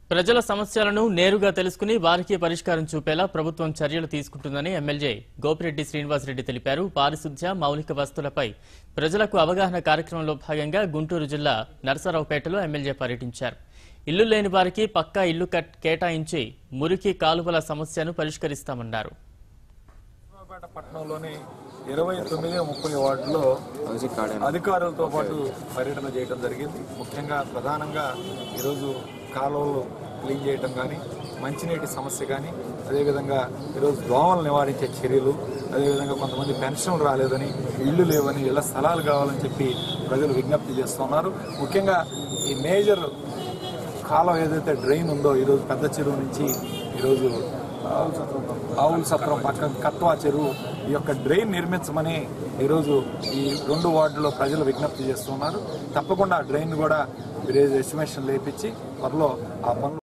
ప్రజల సమస్యలను నేరుగా తెలుసుకుని వారికి పరిష్కారం చూపేలా ప్రభుత్వం చర్యలు తీసుకుంటుందని ఎమ్మెల్యే గోపిరెడ్డి శ్రీనివాసరెడ్డి తెలిపారు పారిశుధ్య మౌలిక వస్తువులపై ప్రజలకు అవగాహన కార్యక్రమంలో భాగంగా గుంటూరు జిల్లా నరసరావుపేటలో ఎమ్మెల్యే పర్యటించారు ఇల్లు లేని వారికి పక్కా ఇల్లు కట్- కేటాయించి మురికి కాలువల సమస్యను పరిష్కరిస్తామన్నారు నరసరావుపేట పట్టణంలోని ఇరవై తొమ్మిది ముప్పై వార్డులో అధికారులతో పాటు పర్యటన చేయడం జరిగింది ముఖ్యంగా ప్రధానంగా ఈరోజు కాలువలు క్లీన్ చేయడం కానీ మంచినీటి సమస్య కానీ అదేవిధంగా ఈరోజు దోమలు నివారించే చర్యలు అదేవిధంగా కొంతమంది పెన్షన్లు రాలేదని ఇళ్ళు లేవని ఇళ్ల స్థలాలు కావాలని చెప్పి ప్రజలు విజ్ఞప్తి చేస్తున్నారు ముఖ్యంగా ఈ మేజర్ కాలం ఏదైతే డ్రైన్ ఉందో ఈరోజు పెద్ద చెరువు నుంచి ఈరోజు ఆ, ఆవుల సత్రం పక్కన కత్వా చెరువు ఈ యొక్క డ్రైన్ నిర్మించమని ఈరోజు ఈ రెండు వార్డులో ప్రజలు విజ్ఞప్తి చేస్తున్నారు తప్పకుండా ఆ డ్రైన్ కూడా ఎస్టిమేషన్ లేపించి త్వరలో ఆ పనులు